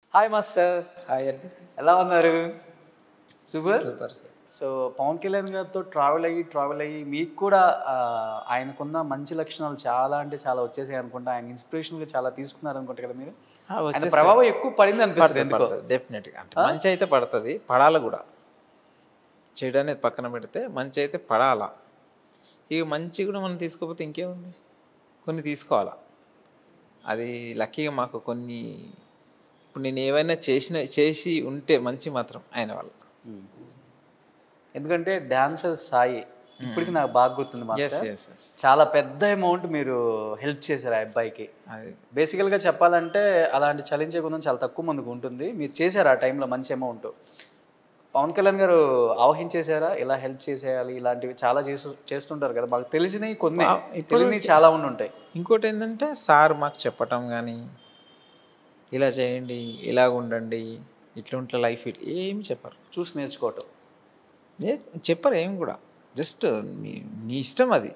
Hi master hi అండి ఎలా ఉన్నారు super super sir so Pawan Kalyan గారితో ట్రావెల్ అయ్యి ట్రావెల్ అయ్యి మీకు కూడా ఆ, ఆయనకున్న మంచి లక్షణాలు చాలా అంటే చాలా వచ్చేసాయి అనుకుంటా ఆయన ఇన్స్పిరేషన్గా చాలా తీసుకున్నారు అనుకుంటా కదా మీరు ఆయన ప్రభావం ఎక్కువ పడింది అనిపిస్తుంది ఎందుకో డెఫినెట్గా అంటే మంచి అయితే పడుతుంది పడాలి కూడా చెడు అనేది పక్కన పెడితే మంచి అయితే పడాలా ఇక మంచి కూడా మనం తీసుకోకపోతే ఇంకేముంది కొన్ని తీసుకోవాలా అది లక్కీగా మాకు కొన్ని ఇప్పుడు నేను ఏవైనా చేసిన చేసి ఉంటే మంచి మాత్రం ఆయన వల్ల ఎందుకంటే డాన్సర్ సాయి ఇప్పటికి నాకు బాగా గుర్తుంది ఎస్ మాస్టర్ ఎస్ ఎస్ చాలా పెద్ద అమౌంట్ మీరు హెల్ప్ చేశారు ఆ అబ్బాయికి అది బేసికల్గా చెప్పాలంటే అలాంటి చలించే గుణం చాలా తక్కువ మందికి ఉంటుంది మీరు చేశారు ఆ టైంలో మంచి అమౌంట్ పవన్ కళ్యాణ్ గారు ఆవహించేశారా ఇలా హెల్ప్ చేసేయాలి ఇలాంటివి చాలా చేస్తూ చేస్తుంటారు కదా మాకు తెలిసినవి కొన్ని తెలియని చాలా ఉండి ఉంటాయి ఇంకోటి ఏంటంటే సార్ మాకు చెప్పటం కానీ ఇలా చేయండి ఇలాగ ఉండండి ఇట్లా ఉంటే లైఫ్ ఇట్ ఏం చెప్పరు చూసి నేర్చుకోవటం ఏ- చెప్పరు ఏం కూడా జస్ట్ నీ నీ ఇష్టం అది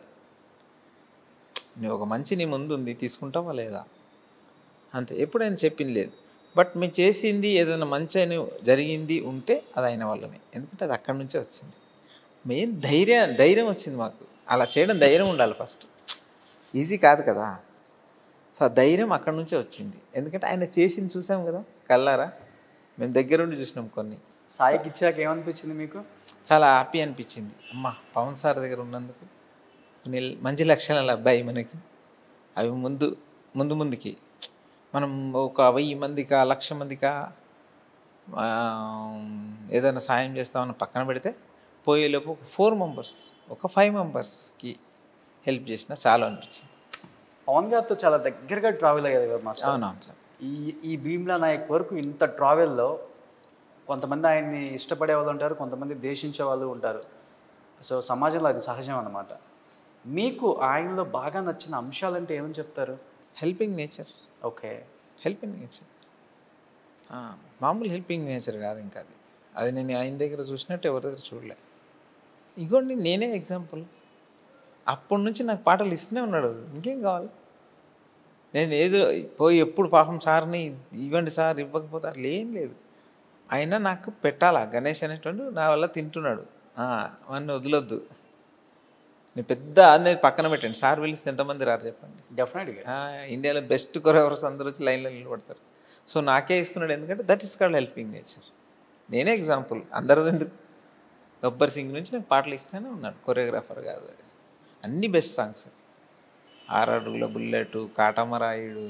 నువ్వు ఒక మంచి నీ ముందు ఉంది తీసుకుంటావా లేదా అంతే ఎప్పుడైనా చెప్పింది లేదు బట్ మేము చేసింది ఏదైనా మంచి అని జరిగింది ఉంటే అది అయిన వల్లనే ఎందుకంటే అది అక్కడి నుంచే వచ్చింది మెయిన్ ధైర్యం ధైర్యం వచ్చింది మాకు అలా చేయడం ధైర్యం ఉండాలి ఫస్ట్ ఈజీ కాదు కదా సో ఆ ధైర్యం అక్కడి నుంచే వచ్చింది ఎందుకంటే ఆయన చేసింది చూసాం కదా కల్లారా మేము దగ్గరుండి చూసినాం కొన్ని సాయికి ఇచ్చాక ఏమనిపించింది మీకు చాలా హ్యాపీ అనిపించింది అమ్మ పవన్ సార్ దగ్గర ఉన్నందుకు కొన్ని మంచి లక్షణాలు అబ్బాయి మనకి అవి ముందు ముందు ముందుకి మనం ఒక వెయ్యి మందికా లక్ష మందికా ఆ, ఏదైనా సాయం చేస్తామని పక్కన పెడితే పోయేలోపు ఒక ఫోర్ మెంబర్స్ ఒక ఫైవ్ మెంబర్స్కి హెల్ప్ చేసినా చాలా అనిపించింది పవన్ గారితో చాలా దగ్గరగా ట్రావెల్ అయ్యారు కదా మాస్టర్ అవునవును సార్ ఈ ఈ భీమ్లా నాయక్ వరకు ఇంత ట్రావెల్లో కొంతమంది ఆయన్ని ఇష్టపడే వాళ్ళు ఉంటారు కొంతమంది ద్వేషించే వాళ్ళు ఉంటారు సో సమాజంలో అది సహజం అన్నమాట మీకు ఆయనలో బాగా నచ్చిన అంశాలంటే ఏమని చెప్తారు helping nature okay helping nature మామూలు హెల్పింగ్ నేచర్ కాదు ఇంకా అది అది నేను ఆయన దగ్గర చూసినట్టు ఎవరి దగ్గర చూడలే ఇగోండి నేనే ఎగ్జాంపుల్ అప్పటి నుంచి నాకు పాటలు ఇస్తూనే ఉన్నాడు ఇంకేం కావాలి నేను ఏదో పోయి ఎప్పుడు పాపం సార్ని ఇవ్వండి సార్ ఇవ్వకపోతే అట్లా ఏం లేదు అయినా నాకు పెట్టాలా గణేష్ అనేటువంటి నా వల్ల తింటున్నాడు ఆ, వాడిని వదిలొద్దు నేను పెద్ద అనేది పక్కన పెట్టండి సార్ పిలిస్తే ఎంతమంది రారు చెప్పండి డెఫినెట్గా ఆ, ఇండియాలో బెస్ట్ కొరియోగ్రఫర్స్ అందరూ వచ్చి లైన్లో నిలబడతారు సో నాకే ఇస్తున్నాడు ఎందుకంటే that is called helping nature నేనే ఎగ్జాంపుల్ అందరిది ఎందుకు గబ్బర్ సింగ్ నుంచి నేను పాటలు ఇస్తూనే ఉన్నాను కొరియోగ్రాఫర్ కాదు అన్ని బెస్ట్ సాంగ్స్ ఆరడుగుల బుల్లెట్ కాటమరాయుడు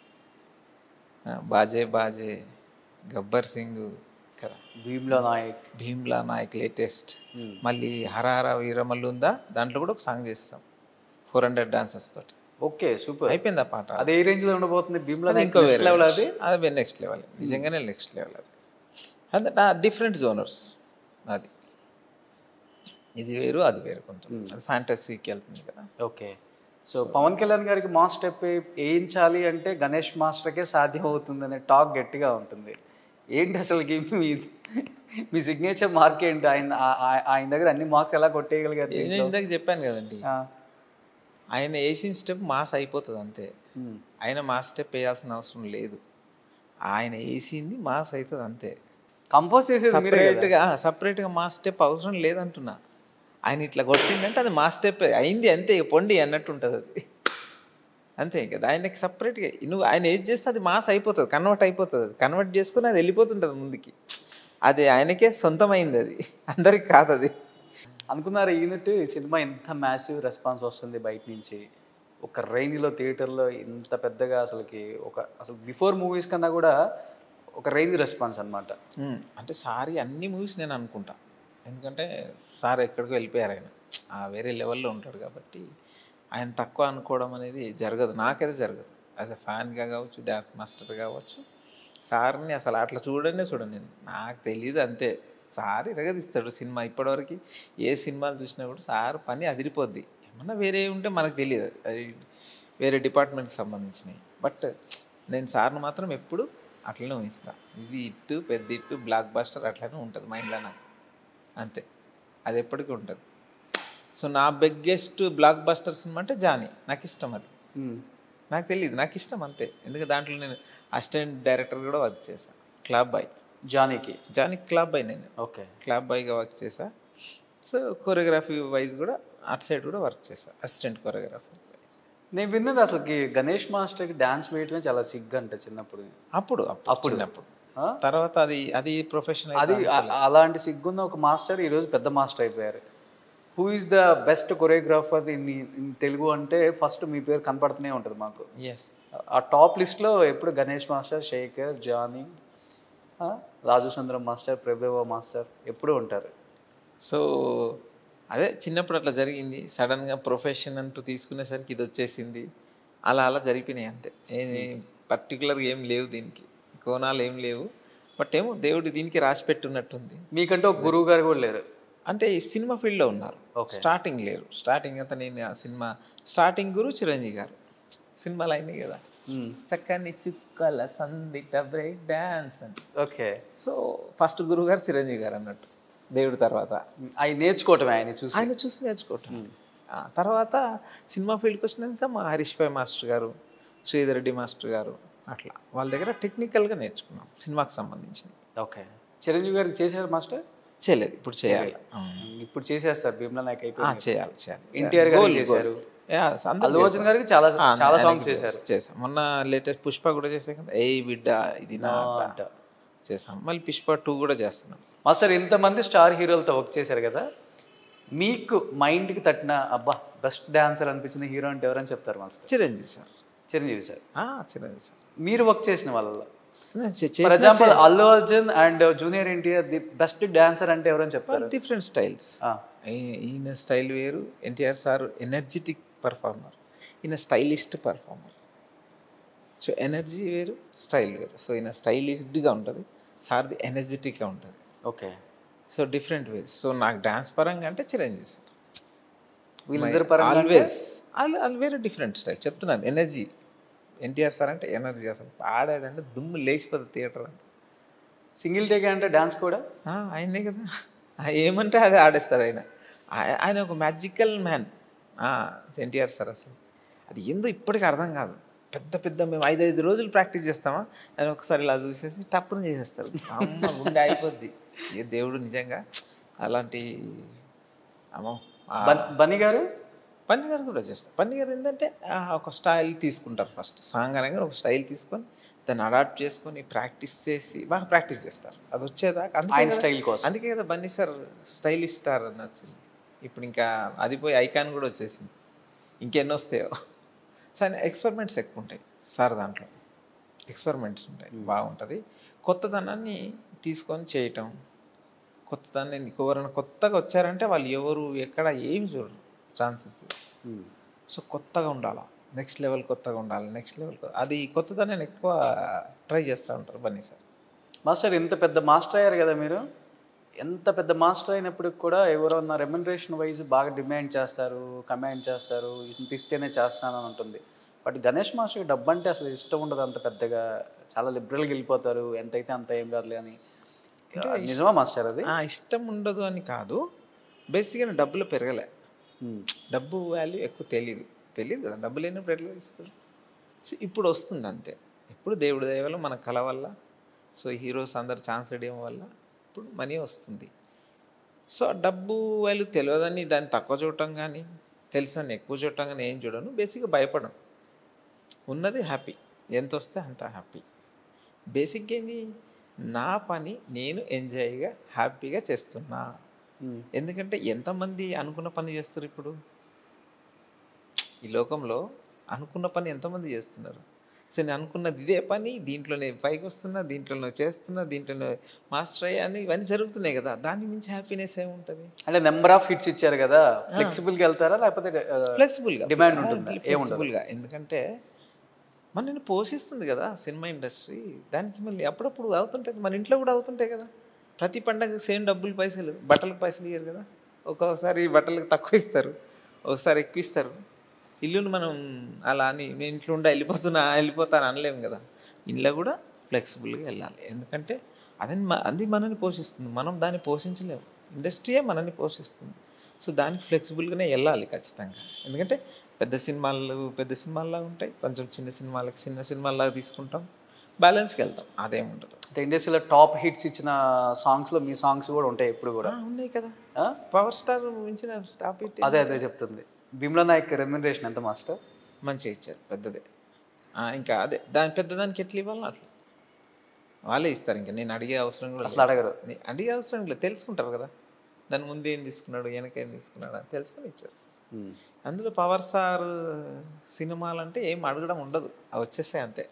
ఆ, బాజే బాజే గబ్బర్ సింగ్ కదా భీమ్లా నాయక్ భీమ్లా నాయక్ లేటెస్ట్ మళ్ళీ హరహర వీరమల్లు ఉందా దాంట్లో కూడా ఒక సాంగ్ చేస్తాం ఫోర్ హండ్రెడ్ డాన్సర్స్ తోటి ఓకే సూపర్ అయిపోయింది ఆ పాట అది ఏ రేంజ్లో ఉండబోతుంది భీమ్లా అది నాయక్ ఇంకో నెక్స్ట్ లెవెల్ అది అది నెక్స్ట్ లెవెల్ నిజంగానే నెక్స్ట్ లెవెల్ అది అంటే నా డిఫరెంట్ జోనర్స్ అది ఇది వేరు అది వేరు కొంచెం అది ఫ్యాంటసీకి వెళ్తుంది కదా ఓకే సో పవన్ కళ్యాణ్ గారికి మాస్ స్టెప్ వేయించాలి అంటే గణేష్ మాస్టర్కే సాధ్యం అవుతుంది అనే టాక్ గట్టిగా ఉంటుంది ఏంటి అసలుకి మీ మీ సిగ్నేచర్ మార్క్ ఏంటి ఆయన ఆ- ఆ- ఆయన దగ్గర అన్ని మార్క్స్ ఎలా కొట్టేయగలిగారు నేను ఇందాక చెప్పాను కదండి ఆ, ఆయన వేసిన స్టెప్ మాస్ అయిపోతుంది అంతే ఉమ్, ఆయన మాస్ స్టెప్ వేయాల్సిన అవసరం లేదు ఆయన వేసింది మాస్ అవుతుంది అంతే కంపోజ్ చేసేది మీరే కదా. సపరేట్గా సపరేట్గా మాస్ స్టెప్ అవసరం లేదంటున్నా ఆయన ఇట్లా కొట్టిందంటే అది మాస్ స్టెప్ అయింది అంతే ఇక పొండి అన్నట్టు ఉంటుంది అది అంతే కదా ఆయనకి సపరేట్గా నువ్వు ఆయన ఏది చేస్తే అది మాస్ అయిపోతుంది కన్వర్ట్ అయిపోతుంది అది కన్వర్ట్ చేసుకుని అది వెళ్ళిపోతుంటుంది ముందుకి అది ఆయనకే సొంతమైంది అది అందరికి కాదు అది అనుకున్నారు ఈ యూనిట్ ఈ సినిమా ఎంత మ్యాసివ్ రెస్పాన్స్ వస్తుంది బయట నుంచి ఒక రేంజ్లో థియేటర్లో ఇంత పెద్దగా అసలుకి ఒక అసలు బిఫోర్ మూవీస్ కన్నా కూడా ఒక రేంజ్ రెస్పాన్స్ అన్నమాట ఉమ్, అంటే సారీ అన్ని మూవీస్ నేను అనుకుంటా ఎందుకంటే సార్ ఎక్కడికో వెళ్ళిపోయారు ఆయన ఆ వేరే లెవెల్లో ఉంటాడు కాబట్టి ఆయన తక్కువ అనుకోవడం అనేది జరగదు నాకైతే జరగదు యాజ్ ఎ ఫ్యాన్గా కావచ్చు డ్యాన్స్ మాస్టర్ కావచ్చు సార్ని అసలు అట్లా చూడనే చూడను నేను నాకు తెలియదు అంతే సార్ ఇరగదిస్తాడు సినిమా ఇప్పటివరకు ఏ సినిమాలు చూసినా కూడా సార్ పని అదిరిపోద్ది ఏమన్నా వేరే ఉంటే మనకు తెలియదు అది వేరే డిపార్ట్మెంట్కి సంబంధించినవి బట్ నేను సార్ని మాత్రం ఎప్పుడు అట్లనే ఊహిస్తా ఇది ఇట్టు పెద్ద ఇట్టు బ్లాక్ బాస్టర్ అట్లనే ఉంటుంది మైండ్లో నాకు అంతే అది ఎప్పటికీ ఉంటుంది సో నా బిగ్గెస్ట్ బ్లాక్ బస్టర్ సినిమా అంటే జానీ నాకు ఇష్టం అది ఉమ్. నాకు తెలియదు నాకు ఇష్టం అంతే ఎందుకంటే దాంట్లో నేను అసిస్టెంట్ డైరెక్టర్ కూడా వర్క్ చేశాను క్లాబ్ బాయ్ జానీకి జానీ క్లాబ్ బాయ్ నేను ఓకే క్లాబ్ బాయ్గా వర్క్ చేసా సో కొరియోగ్రఫీ వైజ్ కూడా అటు సైడ్ కూడా వర్క్ చేసా అసిస్టెంట్ కొరియోగ్రఫీ నేను విన్నది అసలుకి గణేష్ మాస్టర్కి డాన్స్ వేయటమే చాలా సిగ్గు అంట చిన్నప్పుడు అప్పుడు అప్పుడు చిన్నప్పుడు ఆ? తర్వాత అది అది ప్రొఫెషనల్ అది అ- అలాంటి సిగ్గున్న ఒక మాస్టర్ ఈరోజు పెద్ద మాస్టర్ అయిపోయారు who is the best choreographer in in Telugu అంటే ఫస్ట్ మీ పేరు కనపడుతూనే ఉంటుంది మాకు ఎస్ ఆ టాప్ లిస్ట్లో ఎప్పుడు గణేష్ మాస్టర్ శేఖర్ జానీ ఆ, రాజు సుందరం మాస్టర్ ప్రభుదేవ మాస్టర్ ఎప్పుడూ ఉంటారు సో అదే చిన్నప్పుడు అట్లా జరిగింది సడన్గా ప్రొఫెషన్ అంటూ తీసుకునేసరికి ఇది వచ్చేసింది అలా అలా జరిగినాయి అంతే ఏ పర్టికులర్గా ఏం లేవు దీనికి కోణాలు ఏం లేవు బట్ ఏమో దేవుడు దీనికి రాసి పెట్టున్నట్టుంది మీకంటే ఒక గురువు గారు కూడా లేరు అంటే ఈ సినిమా ఫీల్డ్లో ఉన్నారు స్టార్టింగ్ లేరు స్టార్టింగ్ అంతా నేను ఆ సినిమా స్టార్టింగ్ గురు చిరంజీవి గారు సినిమాలు అయినాయి కదా చక్కని చుక్కల సందిట బ్రేక్ డ్యాన్స్ అని ఓకే సో ఫస్ట్ గురువు గారు చిరంజీవి గారు అన్నట్టు దేవుడి తర్వాత అవి నేర్చుకోవటమే ఆయన చూసి ఆయన చూసి నేర్చుకోవటం ఆ తర్వాత సినిమా ఫీల్డ్కి వచ్చినాక మా హరీష్ భాయ్ మాస్టర్ గారు శ్రీధర్ రెడ్డి మాస్టర్ గారు అట్లా వాళ్ళ దగ్గర టెక్నికల్గా నేర్చుకున్నాం సినిమాకి సంబంధించి ఓకే చిరంజీవి గారికి చేశారు మాస్టర్ చేయలేదు ఇప్పుడు చేయాలి ఇప్పుడు చేసేస్తారు భీమ్లా నాయక్ ఆ, అయిపోయింది చేయాలి చేయాలి ఎన్టీఆర్ గారు Goal, చేశారు goal. Yeah, అందరూ అల్లు అర్జున్ గారికి చాలా ఆ, చాలా ఆయనకి సాంగ్స్ చేశారు చేశాం మొన్న లేటెస్ట్ పుష్ప కూడా చేసాం కదా ఏ బిడ్డ ఇది నా ఆట. అంట. చేసాం మళ్ళీ పుష్ప టూ కూడా చేస్తున్నాం మాస్టర్ ఇంతమంది స్టార్ హీరోలతో వర్క్ చేశారు కదా మీకు మైండ్కి తట్టిన అబ్బా బెస్ట్ డాన్సర్ అనిపించిన హీరో అంటే ఎవరని చెప్తారు master Chiranjeevi sir Chiranjeevi sir ఆ, చిరంజీవి సార్ మీరు వర్క్ చేసిన వాళ్ళలో నేను చే- చే- for example Allu Arjun and junior NTR the best dancer అంటే ఎవరని చెప్తారు డిఫరెంట్ స్టైల్స్ ఆ, ఈయన స్టైల్ వేరు ఎన్టీఆర్ సార్ ఎనర్జెటిక్ పర్ఫార్మర్ ఈయన స్టైలిస్ట్ పర్ఫార్మర్ సో ఎనర్జీ వేరు స్టైల్ వేరు సో ఈయన స్టైలిష్డ్గా ఉంటుంది సార్ది ఎనర్జెటిక్గా ఉంటుంది okay so different ways so నాకు డ్యాన్స్ పరంగా అంటే చిరంజీవి సార్ వీళ్ళిద్దరు పరంగా ఆల్వేస్ వాళ్ళు వేరే డిఫరెంట్ స్టైల్ చెప్తున్నాను ఎనర్జీ ఎన్టీఆర్ సార్ అంటే ఎనర్జీ అసలు ఆడాడంటే దుమ్ము లేచిపోతుంది థియేటర్ అంతా సింగిల్ టేక్ అంటే డాన్స్ కూడా ఆ, ఆయనే కదా ఆ, ఏమంటే అదే ఆడేస్తారు ఆయన ఆయ- ఆయన ఒక మ్యాజికల్ మ్యాన్ ఎన్టీఆర్ సార్ అసలు అది ఏందో ఇప్పటికీ అర్థం కాదు పెద్ద పెద్ద మేము ఐదు ఐదు రోజులు ప్రాక్టీస్ చేస్తామా ఆయన ఒకసారి ఇలా చూసేసి టప్పున చేసేస్తారు అమ్మ గుండె అయిపోద్ది ఏ దేవుడు నిజంగా అలాంటి అమ్మో ఆ, బన్- బన్నీ గారు పన్ని గారు కూడా చేస్తారు పన్ని గారు ఏంటంటే ఆ, ఒక స్టైల్ తీసుకుంటారు ఫస్ట్ సాంగ్ అనగా ఒక స్టైల్ తీసుకొని దాన్ని అడాప్ట్ చేసుకొని ప్రాక్టీస్ చేసి బాగా ప్రాక్టీస్ చేస్తారు అది వచ్చేదాకా అందుకే ఆయన కదా- స్టైల్ కోసం అందుకే కదా బన్నీ సార్ స్టైలిష్ స్టార్ అని వచ్చింది ఇప్పుడు ఇంకా అది పోయి ఐకాన్ కూడా వచ్చేసింది ఇంకెన్ని వస్తాయో సో ఆయన ఎక్స్పెరిమెంట్స్ ఎక్కువ ఉంటాయి సార్ దాంట్లో ఎక్స్పెరిమెంట్స్ ఉంటాయి బాగుంటుంది కొత్తదనాన్ని తీసుకొని చేయటం కొత్తదాన్ని ఎవరైనా కొత్తగా వచ్చారంటే వాళ్ళు ఎవరు ఎక్కడ ఏమి చూడరు ఛాన్సెస్ Hmm. సో కొత్తగా ఉండాలా నెక్స్ట్ లెవెల్ కొత్తగా ఉండాలి నెక్స్ట్ లెవెల్ అది కొత్తదాన్ని ఎక్కువ ట్రై చేస్తూ ఉంటారు బన్నీ సార్ మాస్టర్ ఇంత పెద్ద మాస్టర్ అయ్యారు కదా మీరు ఎంత పెద్ద మాస్టర్ అయినప్పటికి కూడా ఎవరన్నా రెమ్యునరేషన్ వైజ్ బాగా డిమాండ్ చేస్తారు కమాండ్ చేస్తారు ఇంత ఇస్తేనే చేస్తానని ఉంటుంది బట్ గణేష్ మాస్టర్కి డబ్బు అంటే అసలు ఇష్టం ఉండదు అంత పెద్దగా చాలా లిబరల్గా వెళ్ళిపోతారు ఎంతైతే అంత ఏం కాదులే అని నిజమా మాస్టర్ అది ఆ ఇష్టం ఉండదు అని కాదు బేసిక్గా డబ్బులు పెరగలే Hmm. డబ్బు వాల్యూ ఎక్కువ తెలియదు తెలియదు కదా డబ్బు లేనప్పుడు ఎట్లా ఇస్తుంది సో ఇప్పుడు వస్తుంది అంతే ఇప్పుడు దేవుడి దయ వల్ల మన కళ వల్ల సో హీరోస్ అందరు ఛాన్స్ ఇవ్వడం వల్ల ఇప్పుడు మనీ వస్తుంది సో ఆ డబ్బు వాల్యూ తెలియదని దాన్ని తక్కువ చూడటం కానీ తెలుసని ఎక్కువ చూడటం కానీ ఏం చూడను బేసిక్గా భయపడను ఉన్నది హ్యాపీ ఎంత వస్తే అంత హ్యాపీ బేసిక్గా ఏంది నా పని నేను ఎంజాయ్గా హ్యాపీగా చేస్తున్నా Hmm. ఎందుకంటే ఎంతమంది అనుకున్న పని చేస్తారు ఇప్పుడు ఈ లోకంలో అనుకున్న పని ఎంతమంది చేస్తున్నారు సో నేను అనుకున్నది ఇదే పని దీంట్లోనే పైకి వస్తున్నా దీంట్లోనే చేస్తున్నా దీంట్లోనే మాస్టర్ అయ్యాను ఇవన్నీ జరుగుతున్నాయి కదా దాని మించి హ్యాపీనెస్ ఏముంటుంది అంటే నెంబర్ ఆఫ్ హిట్స్ ఇచ్చారు కదా ఫ్లెక్సిబుల్గా వెళ్తారా లేకపోతే ఆ, ఫ్లెక్సిబుల్గా Demand ఉంటుందా? ఫ్లెక్సిబుల్గా ఎందుకంటే మనల్ని పోషిస్తుంది కదా సినిమా ఇండస్ట్రీ దానికి మళ్ళీ అప్పుడప్పుడు అవుతుంటాయి మన ఇంట్లో కూడా అవుతుంటాయి కదా ప్రతి పండగ సేమ్ డబ్బులు పైసలు బట్టలకు పైసలు ఇయ్యరు కదా ఒక్కొక్కసారి బట్టలకు తక్కువ ఇస్తారు ఒకసారి ఎక్కువ ఇస్తారు ఇల్లుని మనం అలా అని నేను ఇంట్లో ఉండా వెళ్ళిపోతున్నా వెళ్ళిపోతాను అనలేము కదా ఇంట్లో కూడా ఫ్లెక్సిబుల్గా వెళ్ళాలి ఎందుకంటే అదని మ- అది మనల్ని పోషిస్తుంది మనం దాన్ని పోషించలేము ఇండస్ట్రీయే మనల్ని పోషిస్తుంది సో దానికి ఫ్లెక్సిబుల్గానే వెళ్ళాలి ఖచ్చితంగా ఎందుకంటే పెద్ద సినిమాలు పెద్ద సినిమాల్లాగా ఉంటాయి కొంచెం చిన్న సినిమాలకు చిన్న సినిమాల్లాగా తీసుకుంటాం బ్యాలెన్స్కి వెళ్తాం అదేం ఉండదు అంటే ఇండస్ట్రీలో టాప్ హిట్స్ ఇచ్చిన సాంగ్స్లో మీ సాంగ్స్ కూడా ఉంటాయి ఎప్పుడు కూడా ఆ, ఉన్నాయి కదా ఆ? పవర్ స్టార్ మించిన టాప్ హిట్ అదే అదే చెప్తుంది బిమ్లా నాయక్ రెమ్యునరేషన్ ఎంత మాస్టర్ మంచిగా ఇచ్చారు పెద్దదే ఆ, ఇంకా అదే దాని పెద్దదానికి ఎట్లా ఇవ్వాలో అట్లా వాళ్ళే ఇస్తారు ఇంకా నేను అడిగే అవసరం కూడా అసలు అడగరు లేదు. అడిగే అవసరం లేదు తెలుసుకుంటారు కదా దాని ముందు ఏం తీసుకున్నాడు వెనక ఏం తీసుకున్నాడు అని తెలుసుకొని ఇచ్చేస్తారు ఉమ్. అందులో పవర్ స్టార్ సినిమాలు అంటే ఏం అడగడం ఉండదు అవి వచ్చేస్తాయి అంతే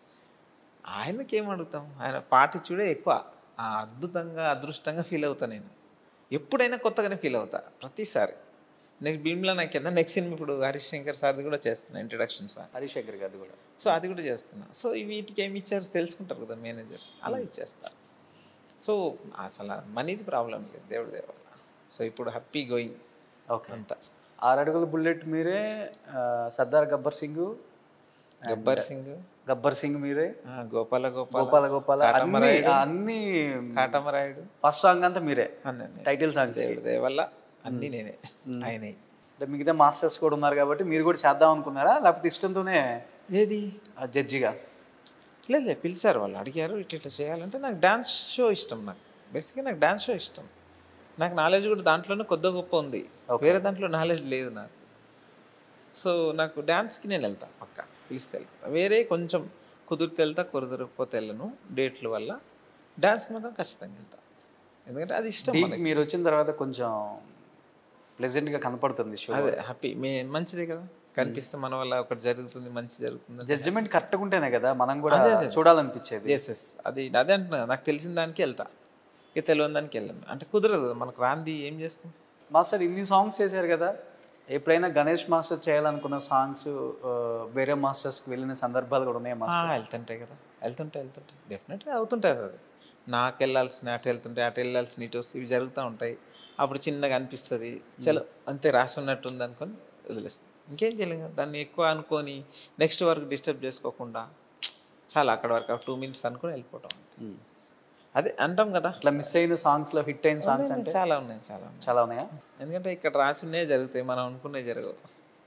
ఆయనకి ఏం అడుగుతాం ఆయన పాటి చూడే ఎక్కువ ఆ అద్భుతంగా అదృష్టంగా ఫీల్ అవుతా నేను ఎప్పుడైనా కొత్తగానే ఫీల్ అవుతా ప్రతిసారి నెక్స్ట్ భీమ్లా నాకు కింద నెక్స్ట్ సినిమా ఇప్పుడు హరీష్ శంకర్ సార్ది కూడా చేస్తున్నా ఇంట్రడక్షన్ సార్ హరీష్ శంకర్ గారి కూడా సో అది కూడా చేస్తున్నా సో వీటికి ఏమి ఇచ్చారు తెలుసుకుంటారు కదా మేనేజర్స్ అలా ఇచ్చేస్తారు సో అసలు మనీది ప్రాబ్లం లేదు దేవుడి దేవాల సో ఇప్పుడు హ్యాపీ గోయింగ్ ఓకే అంతా ఆరు అడుగుల బుల్లెట్ మీరే ఆ, సర్దార్ గబ్బర్ సింగ్ గబ్బర్ సింగ్ గబ్బర్ సింగ్ మీరే ఆ, గోపాల గోపాల గోపాల గోపాల అన్ని అన్ని కాటమరాయుడు ఫస్ట్ సాంగ్ అంతా మీరే అన్నీ టైటిల్ సాంగ్స్ దేవుడి దయ వల్ల అన్నీ నేనే ఆయనే అంటే మిగతా మాస్టర్స్ కూడా ఉన్నారు కాబట్టి మీరు కూడా చేద్దాం అనుకున్నారా లేకపోతే ఇష్టంతోనే ఏది జడ్జిగా లేదు లేదు పిలిచారు వాళ్ళు అడిగారు ఇట్లా ఇట్లా చేయాలంటే నాకు డ్యాన్స్ షో ఇష్టం నాకు బేసిక్గా నాకు డ్యాన్స్ షో ఇష్టం నాకు నాలెడ్జ్ కూడా దాంట్లోనే కొద్ది గొప్ప ఉంది వేరే దాంట్లో నాలెడ్జ్ లేదు నాకు సో నాకు డ్యాన్స్కి నేను వెళ్తా పక్క పిలిస్తే వెళ్తా వేరే కొంచెం కుదిరితే వెళ్తా కుదిరిపోతే వెళ్ళను డేట్ల వల్ల డ్యాన్స్కి మాత్రం ఖచ్చితంగా వెళ్తా ఎందుకంటే అది ఇష్టం మనకి. మీరు వచ్చిన తర్వాత కొంచెం ప్లెజెంట్ గా కనపడుతుంది షో అదే హ్యాపీ మే మంచిదే కదా కనిపిస్తే మన వల్ల ఒకటి జరుగుతుంది మంచి జరుగుతుంది జడ్జిమెంట్ కరెక్ట్గా ఉంటేనే కదా మనం కూడా చూడాలనిపించేది ఎస్ ఎస్ అది అదే అంటున్నా కదా, నాకు తెలిసిన దానికి వెళ్తా ఇక తెలియని దానికి వెళ్ళను అంటే కుదరదు కదా, మనకు రాంది ఏం చేస్తాం మాస్టర్ ఇన్ని సాంగ్స్ చేశారు కదా ఎప్పుడైనా గణేష్ మాస్టర్ చేయాలనుకున్న సాంగ్స్ వేరే మాస్టర్స్కి వెళ్ళిన సందర్భాలు కూడా ఉన్నాయి ఆ, మాస్టర్ వెళ్తుంటాయి కదా వెళ్తుంటాయి వెళ్తుంటాయి డెఫినెట్గా అవుతుంటుంది అది నాకు వెళ్ళాల్సిన అటు వెళ్తుంటాయి అటు వెళ్ళాల్సిన ఇటు వస్తే ఇవి జరుగుతూ ఉంటాయి అప్పుడు చిన్నగా అనిపిస్తుంది చలో అంతే రాసి ఉన్నట్టు ఉంది అనుకొని వదిలేస్తాం ఇంకేం చేయలేం కదా దాన్ని ఎక్కువ అనుకొని నెక్స్ట్ వరకు డిస్టర్బ్ చేసుకోకుండా చాలా అక్కడ వరకు టూ మినిట్స్ అనుకొని వెళ్ళిపోవటం అంతే. అదే అంటాం కదా ఇట్లా మిస్ అయిన సాంగ్స్ లో హిట్ అయిన సాంగ్స్ అంటే చాలా ఉన్నాయి చాలా ఉన్నాయి చాలా ఉన్నాయా ఎందుకంటే ఇక్కడ రాసి ఉన్నవి జరుగుతాయి మనం అనుకున్నవి జరగవు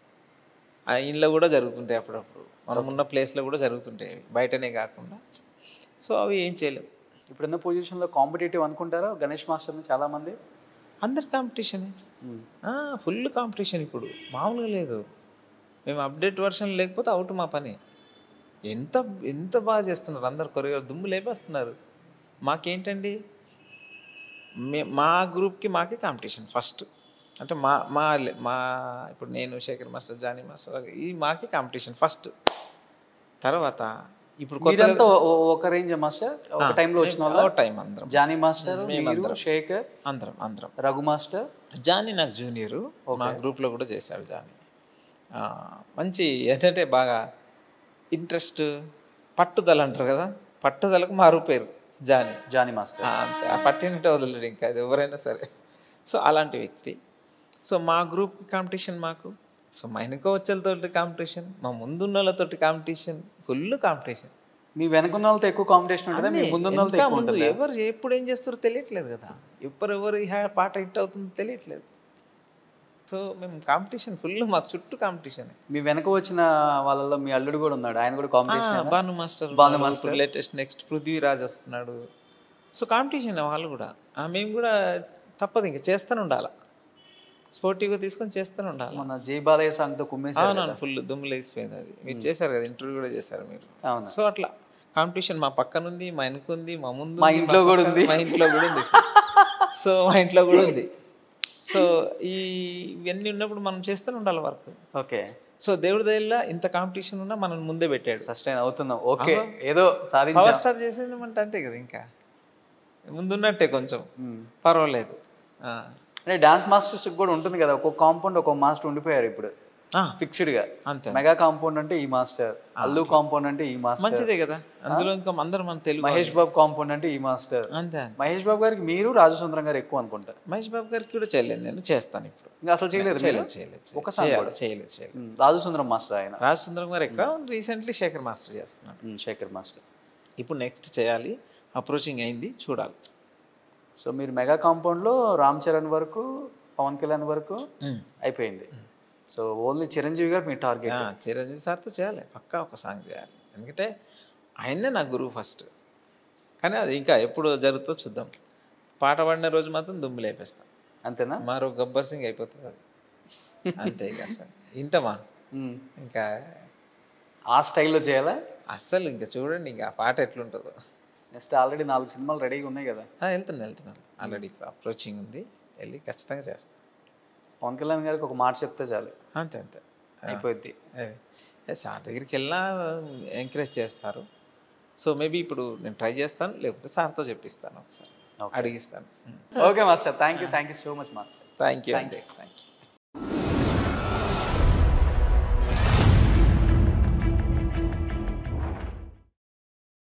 ఆ ఇంట్లో కూడా జరుగుతుంటాయి అప్పుడప్పుడు మనం ఉన్న ప్లేస్లో కూడా జరుగుతుంటాయి అవి బయటనే కాకుండా సో అవి ఏం చేయలేం ఇప్పుడున్న పొజిషన్లో కాంపిటేటివ్ అనుకుంటారా గణేష్ మాస్టర్ని చాలా మంది అందరి కాంపిటీషనే ఫుల్ కాంపిటీషన్ ఇప్పుడు మామూలుగా లేదు మేము అప్డేట్ వర్షన్ లేకపోతే అవుట్ మా పని ఎంత ఎంత బాగా చేస్తున్నారు అందరు కొరియర్ దుమ్ము లేపేస్తున్నారు మాకేంటండి మే మా గ్రూప్కి మాకే కాంపిటీషన్ ఫస్ట్ అంటే మా మా లె- మా ఇప్పుడు నేను శేఖర్ మాస్టర్ జానీ మాస్టర్ ఈ మాకే కాంపిటీషన్ ఫస్ట్ తర్వాత ఇప్పుడు కొత్త మీరంతా ఓ- ఓ- ఒక రేంజ్ మాస్టర్ ఒక టైంలో వచ్చిన వాళ్ళ టైం అందరం జానీ మాస్టర్ మీరు శేఖర్ అందరం అందరం రఘు మాస్టర్ జానీ నాకు జూనియరు మా గ్రూప్లో కూడా చేశాడు జానీ ఆ, మంచి ఏంటంటే బాగా ఇంట్రెస్ట్ పట్టుదల అంటారు కదా పట్టుదలకు మారు పేరు జానీ జానీ మాస్టర్ ఆ, అంతే ఆ పట్టినట్టే వదలడు ఇంకా అది ఎవరైనా సరే సో అలాంటి వ్యక్తి సో మా గ్రూప్ కాంపిటీషన్ మాకు సో మా వెనుక వచ్చేలతోటి కాంపిటీషన్ మా ముందున్న వాళ్ళతోటి కాంపిటీషన్ ఫుల్ కాంపిటీషన్ మీ వెనకున్న వాళ్ళతో ఎక్కువ కాంపిటీషన్ ఉంటుందా మీ ముందున్న వాళ్ళతో ఇంకా ఎక్కువ ముందు ఉంటుంది ఎవరు ఎప్పుడు ఏం చేస్తారో తెలియట్లేదు కదా ఎప్పుడు ఎవరు ఈ హా- పాట హిట్ అవుతుందో తెలియట్లేదు సో మేము కాంపిటీషన్ ఫుల్ మాకు చుట్టూ కాంపిటీషన్ మీ వెనక వచ్చిన వాళ్ళలో మీ అల్లుడు కూడా ఉన్నాడు ఆయన కూడా competition Bhanu master Bhanu master latest next Prithviraj వస్తున్నాడు సో కాంపిటీషన్ వాళ్ళు కూడా ఆ, మేము కూడా తప్పదు ఇంకా చేస్తూనే ఉండాలి స్పోర్టివ్గా తీసుకొని చేస్తూనే ఉండాలి మన జై బాలయ్య సాంగ్ తో కుమ్మేశారు అవునవును ఫుల్ దుమ్ము లేసిపోయింది అది మీరు చేశారు కదా ఇంటర్వ్యూ కూడా చేశారు మీరు అవును సో అట్లా కాంపిటీషన్ మా పక్కన ఉంది మా వెనక ఉంది మా ముందు మా ఉంది, ఇంట్లో కూడా పక్కన- ఉంది. మా ఇంట్లో కూడా ఉంది సో మా ఇంట్లో కూడా ఉంది సో ఈ ఇవన్నీ ఉన్నప్పుడు మనం చేస్తూనే ఉండాలి వర్క్ ఓకే సో దేవుడి దయల్లా ఇంత కాంపిటీషన్ ఉన్నా మనం ముందే పెట్టాడు సస్టైన్ అవుతున్నాం ఓకే ఏదో సాధించాం పవర్ స్టార్ చేసేది అంటే అంతే కదా ఇంకా ముందున్నట్టే కొంచెం పర్వాలేదు ఆ. అంటే డాన్స్ మాస్టర్స్ కూడా ఉంటుంది కదా ఒక్కొక్క కాంపౌండ్ ఒక్కొక్క మాస్టర్ ఉండిపోయారు ఇప్పుడు ఆ, ఫిక్స్డ్ గా అంతే మెగా కాంపౌండ్ అంటే ఈ మాస్టర్ అల్లు కాంపౌండ్ అంటే ఈ మాస్టర్ మంచిదే కదా అందులో ఇంకా అందరం మన తెలుగు మహేష్ బాబు కాంపౌండ్ అంటే ఈ మాస్టర్ అంతే అంతే మహేష్ బాబు గారికి మీరు రాజసుందరం గారు ఎక్కువ అనుకుంటా మహేష్ బాబు గారికి కూడా చేయలేదు నేను చేస్తాను ఇప్పుడు ఇంకా అసలు చేయలేరు మీరు? చేయలేదు చేయలేదు చేయలేదు. ఒక సాంగ్ చేయాలి, చేయలేదు చేయలేదు ఉమ్, రాజసుందరం మాస్టర్ ఆయన రాజ్ సుందరం గారు ఎక్కువ రీసెంట్లీ శేఖర్ మాస్టర్ చేస్తున్నాడు ఉమ్, శేఖర్ మాస్టర్ ఇప్పుడు నెక్స్ట్ చేయాలి అప్రోచింగ్ అయింది చూడాలి సో మీరు మెగా కాంపౌండ్లో రామ్ చరణ్ వరకు పవన్ కళ్యాణ్ వరకు అయిపోయింది సో ఓన్లీ చిరంజీవి గారు మీ టార్గెట్ ఆ, చిరంజీవి సార్తో చేయాలి పక్కా ఒక సాంగ్ చేయాలి ఎందుకంటే ఆయన్నే నా గురువు ఫస్ట్ కానీ అది ఇంకా ఎప్పుడు జరుగుతుందో చూద్దాం పాట పాడిన రోజు మాత్రం దుమ్ము లేపేస్తాం అంతేనా మరో గబ్బర్ సింగ్ అయిపోతుంది అది అంతే ఇక అసలు వింటామా మ్మ్. ఇంకా ఆ స్టైల్లో చేయాలా అస్సలు ఇంకా చూడండి ఇంకా ఆ పాట ఎట్లుంటుందో నెక్స్ట్ ఆల్రెడీ నాలుగు సినిమాలు రెడీగా ఉన్నాయి కదా ఆ, వెళ్తున్నాను వెళ్తున్నాను ఆల్రెడీ అప్రోచింగ్ ఉంది వెళ్ళి ఖచ్చితంగా చేస్తాను పవన్ కళ్యాణ్ గారికి ఒక మాట చెప్తే చాలు అంతే అంతే అయిపోద్ది అదే. ఏ, సార్ దగ్గరికి వెళ్ళినా ఎంకరేజ్ చేస్తారు సో మేబీ ఇప్పుడు నేను ట్రై చేస్తాను లేకపోతే సార్తో చెప్పిస్తాను ఒకసారి అడిగిస్తాను okay master thank you thank you so much master thank you అండి థ్యాంక్ యూ